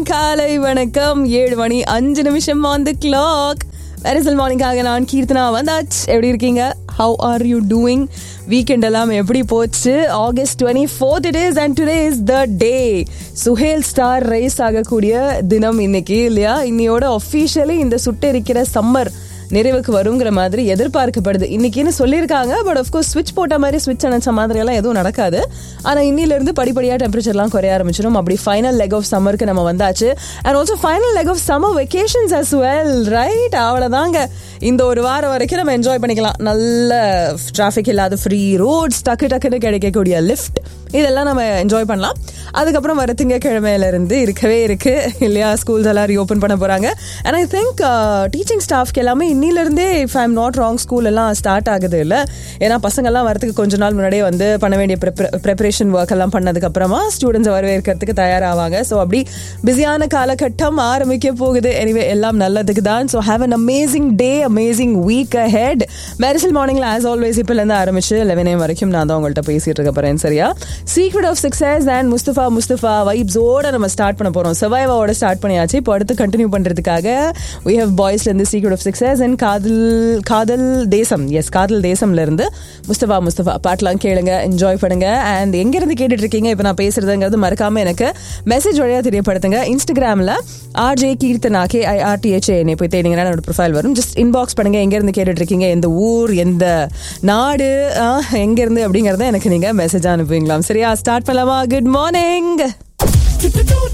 காலை வணக்கம் ஏழு மணி அஞ்சு நிமிஷம் ஆன் தி கிளாக் வெரிசல் மார்னிங்காக நான் கீர்த்தனா வந்தாச்சு எப்படி இருக்கீங்க how are you doing weekend எல்லாம் எப்படி போச்சு August twenty fourth it is and today is the day Suhail star rise ஆகக்கூடிய தினம் இன்னைக்கு இல்லையா இன்னையோட ஒஃபிஷியலி இந்த சுட்டெரிக்கிற சம்மர் நிறைவுக்கு வருங்கிற மாதிரி எதிர்பார்க்கப்படுது இன்னைக்குன்னு சொல்லியிருக்காங்க பட் ஆஃப்கோர்ஸ் ஸ்விட்ச் போட்ட மாதிரி ஸ்விட்ச் அணைச்ச மாதிரி எல்லாம் எதுவும் நடக்காது ஆனால் இன்னிலிருந்து படிப்படியாக டெம்பரேச்சர்லாம் குறைய ஆரம்பிச்சிடும் அப்படி ஃபைனல் லெக் ஆஃப் சம்மருக்கு நம்ம வந்தாச்சு and also final leg of summer vacations as well right அவ்வளோதாங்க இந்த ஒரு வாரம் வரைக்கும் நம்ம என்ஜாய் பண்ணிக்கலாம் நல்ல டிராஃபிக் இல்லாத ஃப்ரீ ரோட்ஸ் டக்கு டக்குன்னு கிடைக்கக்கூடிய லிஃப்ட் இதெல்லாம் நம்ம என்ஜாய் பண்ணலாம் அதுக்கப்புறம் வர திங்கக்கிழமையில இருந்து இருக்கவே இருக்கு இல்லையா ஸ்கூல்ஸ் எல்லாம் ரீஓப்பன் பண்ண போறாங்க அண்ட் ஐ திங்க் டீச்சிங் ஸ்டாஃப்க்கு எல்லாமே இன்னிலிருந்தே if I am not wrong school எல்லாம் ஸ்டார்ட் ஆகுது இல்லை ஏன்னா பசங்கள்லாம் வரதுக்கு கொஞ்ச நாள் முன்னாடியே வந்து பண்ண வேண்டிய ப்ரிப்பரேஷன் ஒர்க் எல்லாம் பண்ணதுக்கு அப்புறமா ஸ்டூடெண்ட்ஸை வரவேற்கிறதுக்கு தயாராவாங்க ஸோ அப்படி பிஸியான காலகட்டம் ஆரம்பிக்க போகுது எனிவே எல்லாம் நல்லதுக்கு தான் so have an amazing day amazing week head Mersal மார்னிங்ல ஆஸ் ஆல்வேஸ் இப்போலேருந்து ஆரம்பிச்சு லெவன் ஏ வரைக்கும் நான் தான் உங்கள்கிட்ட பேசிட்டு இருக்க போறேன் சரியா secret of success and Mustafa Mustafa வைப்ஸோட நம்ம ஸ்டார்ட் பண்ண போறோம் சவைவாவோட ஸ்டார்ட் பண்ணியாச்சு இப்போ அடுத்து கண்டினியூ பண்றதுக்காக வி ஹவ் பாய்ஸ்ல இருந்து சீக்ரெட் ஆஃப் சக்சஸ் அண்ட் காதல் காதல் தேசம் எஸ் காதல் தேசம்ல இருந்து முஸ்தபா முஸ்தபா பாட்டெல்லாம் கேளுங்க என்ஜாய் பண்ணுங்க அண்ட் எங்க இருந்து கேட்டுட்டு இருக்கீங்க இப்போ நான் பேசுறதுங்கிறது மறக்காம எனக்கு மெசேஜ் வழியா தெரியப்படுத்துங்க இன்ஸ்டாகிராம்ல RJ Keerthana K I R T H A என்னை போய் தேடிங்கன்னா என்னோட ப்ரொஃபைல் வரும் ஜஸ்ட் இன்பாக்ஸ் பண்ணுங்க எங்க இருந்து கேட்டுட்டு இருக்கீங்க எந்த ஊர் எந்த நாடு ஆஹ், எங்க இருந்து அப்படிங்கறத எனக்கு நீங்க மெசேஜ் அனுப்புவீங்களாம் சரியா ஸ்டார்ட் பண்ணலாமா good morning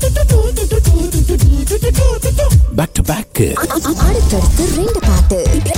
back to back அடுத்தடுத்து ரெண்டு பாட்டு